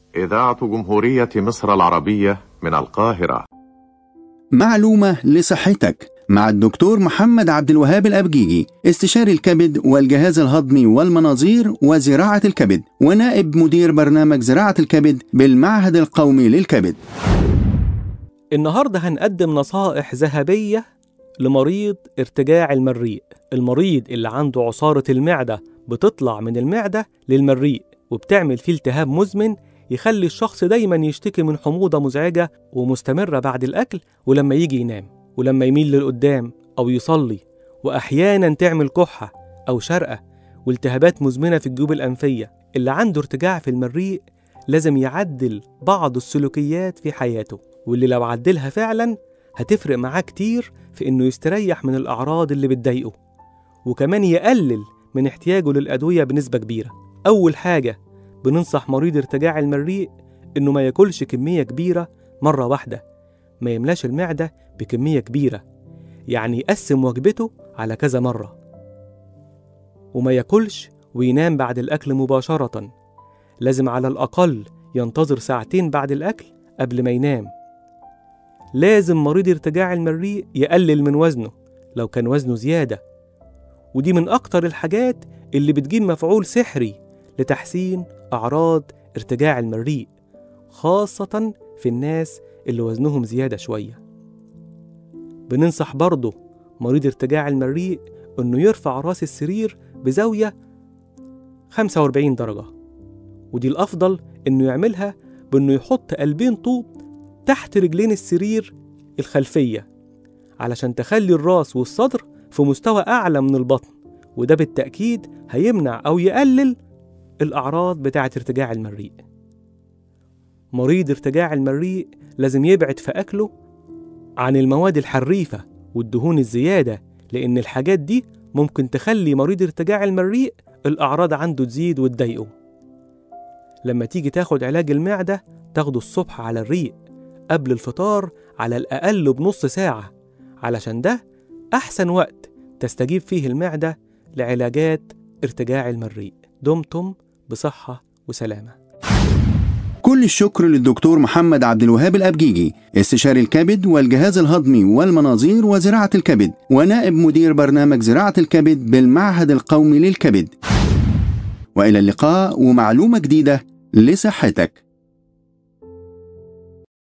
إذاعة جمهورية مصر العربية من القاهرة معلومة لصحتك مع الدكتور محمد عبد الوهاب الأبجيجي استشاري الكبد والجهاز الهضمي والمناظير وزراعة الكبد ونائب مدير برنامج زراعة الكبد بالمعهد القومي للكبد النهاردة هنقدم نصائح ذهبية لمريض ارتجاع المريء المريض اللي عنده عصارة المعدة بتطلع من المعدة للمريء وبتعمل فيه التهاب مزمن يخلي الشخص دايما يشتكي من حموضة مزعجة ومستمرة بعد الأكل ولما يجي ينام ولما يميل للقدام أو يصلي وأحيانا تعمل كحة أو شرقة والتهابات مزمنة في الجيوب الأنفية اللي عنده ارتجاع في المريء لازم يعدل بعض السلوكيات في حياته واللي لو عدلها فعلا هتفرق معاه كتير في إنه يستريح من الأعراض اللي بتضايقه وكمان يقلل من احتياجه للأدوية بنسبة كبيرة أول حاجة بننصح مريض ارتجاع المريء إنه ما ياكلش كمية كبيرة مرة واحدة ما يملاش المعدة بكمية كبيرة يعني يقسم وجبته على كذا مرة وما ياكلش وينام بعد الأكل مباشرة لازم على الأقل ينتظر ساعتين بعد الأكل قبل ما ينام لازم مريض ارتجاع المريء يقلل من وزنه لو كان وزنه زيادة ودي من أكتر الحاجات اللي بتجيب مفعول سحري لتحسين أعراض ارتجاع المريء خاصة في الناس اللي وزنهم زيادة شوية بننصح برضه مريض ارتجاع المريء إنه يرفع راس السرير بزاوية 45 درجة ودي الأفضل إنه يعملها بإنه يحط قلبين طوب تحت رجلين السرير الخلفية علشان تخلي الراس والصدر في مستوى أعلى من البطن وده بالتأكيد هيمنع أو يقلل الأعراض بتاعة ارتجاع المريء مريض ارتجاع المريء لازم يبعد في أكله عن المواد الحريفة والدهون الزيادة لأن الحاجات دي ممكن تخلي مريض ارتجاع المريء الأعراض عنده تزيد وتضايقه لما تيجي تاخد علاج المعدة تاخده الصبح على الريق قبل الفطار على الأقل بنص ساعة علشان ده أحسن وقت تستجيب فيه المعدة لعلاجات ارتجاع المريء دمتم بصحة وسلامة كل الشكر للدكتور محمد عبد الوهاب الأبجيجي استشاري الكبد والجهاز الهضمي والمناظير وزراعة الكبد ونائب مدير برنامج زراعة الكبد بالمعهد القومي للكبد وإلى اللقاء ومعلومة جديدة لصحتك